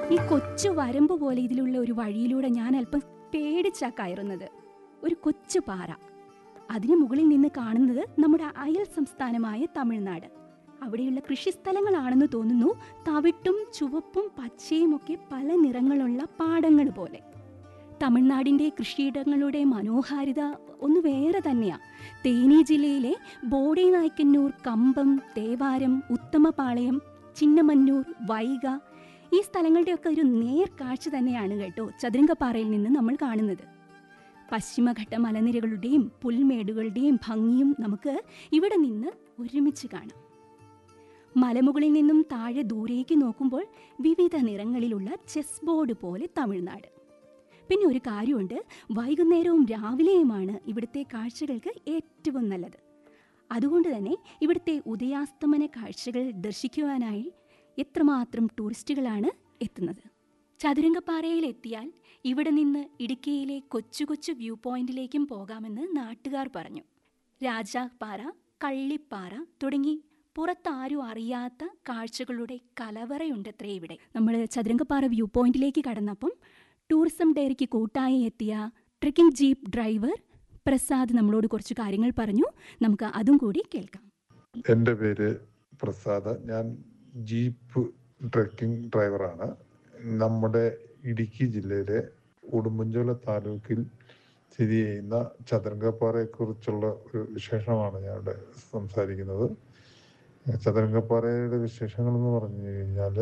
ഈ കൊച്ചു വരമ്പ് പോലെ ഇതിലുള്ള ഒരു വഴിയിലൂടെ ഞാൻ അല്പം പേടിച്ചാ കയറുന്നത് ഒരു കൊച്ചു പാറ അതിനു മുകളിൽ നിന്ന് കാണുന്നത് നമ്മുടെ അയൽ സംസ്ഥാനമായ തമിഴ്നാട് അവിടെയുള്ള കൃഷിസ്ഥലങ്ങളാണെന്ന് തോന്നുന്നു തവിട്ടും ചുവപ്പും പച്ചയും ഒക്കെ പല നിറങ്ങളുള്ള പാടങ്ങൾ പോലെ തമിഴ്നാടിൻ്റെ കൃഷിയിടങ്ങളുടെ മനോഹാരിത ഒന്ന് വേറെ തന്നെയാ തേനി ജില്ലയിലെ ബോഡി നായ്ക്കന്നൂർ കമ്പം തേവാരം ഉത്തമപാളയം ചിന്നമന്നൂർ വൈഗ ഈ സ്ഥലങ്ങളുടെയൊക്കെ ഒരു നേർക്കാഴ്ച തന്നെയാണ് കേട്ടോ ചതുരംഗപ്പാറയിൽ നിന്ന് നമ്മൾ കാണുന്നത് പശ്ചിമഘട്ട മലനിരകളുടെയും പുൽമേടുകളുടെയും ഭംഗിയും നമുക്ക് ഇവിടെ നിന്ന് ഒരുമിച്ച് കാണാം മലമുകളിൽ നിന്നും താഴെ ദൂരേക്ക് നോക്കുമ്പോൾ വിവിധ നിറങ്ങളിലുള്ള ചെസ് ബോർഡ് പോലെ തമിഴ്നാട് പിന്നെ ഒരു കാര്യമുണ്ട് വൈകുന്നേരവും രാവിലെയുമാണ് ഇവിടുത്തെ കാഴ്ചകൾക്ക് ഏറ്റവും നല്ലത് അതുകൊണ്ട് തന്നെ ഇവിടുത്തെ ഉദയാസ്തമന കാഴ്ചകൾ ദർശിക്കുവാനായി എത്രമാത്രം ടൂറിസ്റ്റുകളാണ് എത്തുന്നത് ചതുരംഗപ്പാറയിൽ എത്തിയാൽ ഇവിടെ നിന്ന് ഇടുക്കിയിലെ കൊച്ചു കൊച്ചു വ്യൂ പോയിന്റിലേക്കും പോകാമെന്ന് നാട്ടുകാർ പറഞ്ഞു രാജാപാറ കള്ളിപ്പാറ തുടങ്ങി പുറത്താരും അറിയാത്ത കാഴ്ചകളുടെ കലവറയുണ്ടത്രേ ഇവിടെ നമ്മൾ ചതുരംഗപ്പാറ വ്യൂ പോയിന്റിലേക്ക് കടന്നപ്പം ടൂറിസം ഡയറിക്ക് കൂട്ടായി എത്തിയ ട്രെക്കിംഗ് ജീപ്പ് ഡ്രൈവർ പ്രസാദ് നമ്മളോട് കുറച്ച് കാര്യങ്ങൾ പറഞ്ഞു നമുക്ക് അതും കൂടി കേൾക്കാം എൻ്റെ പേര് പ്രസാദ് ഞാൻ ജീപ്പ് ട്രക്കിംഗ് ഡ്രൈവറാണ് നമ്മുടെ ഇടുക്കി ജില്ലയിലെ ഉടുമ്പൻചോല താലൂക്കിൽ സ്ഥിതി ചെയ്യുന്ന ചതുരംഗപ്പാറയെക്കുറിച്ചുള്ള ഒരു വിശേഷമാണ് ഞാൻ ഇവിടെ സംസാരിക്കുന്നത് ചതുരംഗപ്പാറയുടെ വിശേഷങ്ങൾ എന്ന് പറഞ്ഞു കഴിഞ്ഞാൽ